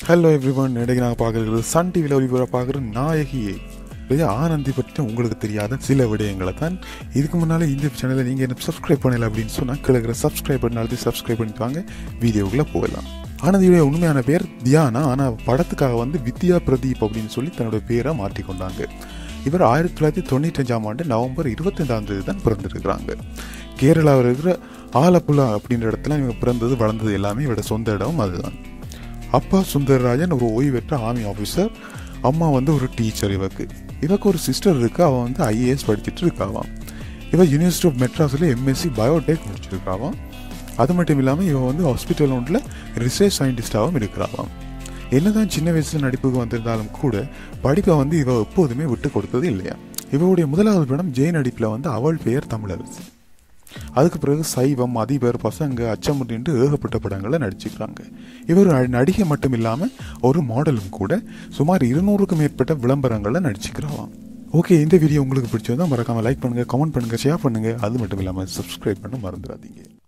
hello every one இன்றைக்கு நாங்கள் பார்க்குறது சன் டிவியில் ஒளிபர பார்க்குற நாயகியை இது ஆனந்தி பற்றி உங்களுக்கு தெரியாத சில விடயங்களை தான் இதுக்கு முன்னால் இந்த சேனலை நீங்கள் என்ன சப்ஸ்கிரைப் பண்ணல அப்படின்னு சொன்னால் கிழக்கிற சப்ஸ்கிரைப் பண்ணி அழுத்தி சப்ஸ்கிரைப் பண்ணிட்டு வாங்க வீடியோக்குள்ளே போகலாம் ஆனந்தியுடைய உண்மையான பேர் தியானா ஆனால் படத்துக்காக வந்து வித்யா பிரதீப் அப்படின்னு சொல்லி தன்னோட பேரை மாற்றிக்கொண்டாங்க இவர் ஆயிரத்தி தொள்ளாயிரத்தி தொண்ணூற்றஞ்சாம் ஆண்டு நவம்பர் இருபத்தைந்தாம் தேதி தான் பிறந்திருக்கிறாங்க கேரளாவில் இருக்கிற ஆலப்புழா அப்படின்ற இடத்துல இவங்க பிறந்தது வளர்ந்தது எல்லாமே இவரோட சொந்த இடம் அதுதான் அப்பா சுந்தரராஜன் ஒரு ஓய்வு பெற்ற ஆர்மி ஆஃபீஸர் அம்மா வந்து ஒரு டீச்சர் இவக்கு இவக்கு ஒரு சிஸ்டர் இருக்கு அவன் வந்து ஐஏஎஸ் படிச்சுட்டு இருக்காவாம் இவ யூனிவர்சிட்டி ஆஃப் மெட்ராஸில் எம்எஸ்சி பயோடெக் முடிச்சிருக்காவாம் அது மட்டும் இல்லாமல் இவன் வந்து ஹாஸ்பிட்டல் ஒன்றில் ரிசர்ச் சயின்டிஸ்டாகவும் இருக்கிறாவாம் என்னதான் சின்ன வயசுல நடிப்புக்கு வந்திருந்தாலும் கூட படிப்பை வந்து இவ எப்போதுமே விட்டு கொடுத்தது இல்லையா இவருடைய முதலாவது படம் ஜெய் நடிப்பில் வந்து அவள் பெயர் தமிழரசி அதுக்கு பிறகு சைவம் அதிபர் பசங்க அச்சமுட்டின்ட்டு ஏகப்பட்ட படங்களில் நடிச்சுக்கிறாங்க இவர் ஒரு நடிகை மட்டும் இல்லாமல் ஒரு மாடலும் கூட சுமார் இருநூறுக்கும் மேற்பட்ட விளம்பரங்களில் நடிச்சுக்கிறாவாம் ஓகே இந்த வீடியோ உங்களுக்கு பிடிச்சிருந்தா மறக்காம லைக் பண்ணுங்க கமெண்ட் பண்ணுங்க ஷேர் பண்ணுங்க அது மட்டும் இல்லாமல் சப்ஸ்கிரைப் பண்ண மறந்துடாதீங்க